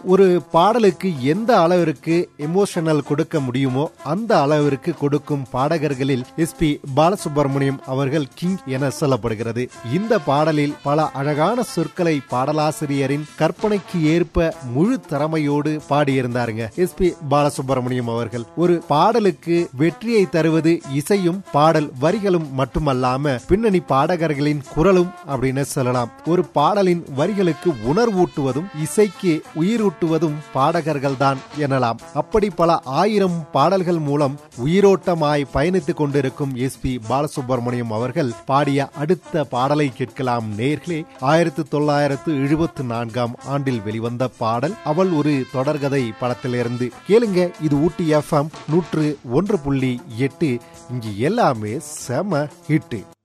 ஒரு பாடலுக்கு எந்த அளவிற்கு எமோஷனல் கொடுக்க முடியுமோ அந்த அளவிற்கு கொடுக்கும் பாடகர்களில் எஸ் பி பாலசுப்ரமணியம் அவர்கள் கிங் என சொல்லப்படுகிறது இந்த பாடலில் பல அழகான சொற்களை பாடலாசிரியரின் கற்பனைக்கு ஏற்ப முழு திறமையோடு பாடியிருந்தாருங்க எஸ் பி பாலசுப்ரமணியம் அவர்கள் ஒரு பாடலுக்கு வெற்றியை தருவது இசையும் பாடல் வரிகளும் மட்டுமல்லாம பின்னணி பாடகர்களின் குரலும் அப்படின்னு சொல்லலாம் ஒரு பாடலின் வரிகளுக்கு உணர்வூட்டுவதும் இசைக்கு உயிரூட்டுவதும் பாடகர்கள் தான் எனலாம் அப்படி பல ஆயிரம் பாடல்கள் மூலம் உயிரோட்டமாய் பயணித்துக் கொண்டிருக்கும் எஸ் பி பாலசுப்ரமணியம் அவர்கள் பாடிய அடுத்த பாடலை கேட்கலாம் நேர்களே ஆயிரத்தி தொள்ளாயிரத்து எழுபத்தி நான்காம் ஆண்டில் வெளிவந்த பாடல் அவள் ஒரு தொடர்கதை படத்திலிருந்து கேளுங்க இது ஊட்டி எஃப்எம் நூற்று ஒன்று புள்ளி எட்டு இங்கு எல்லாமே செம ஹிட்டு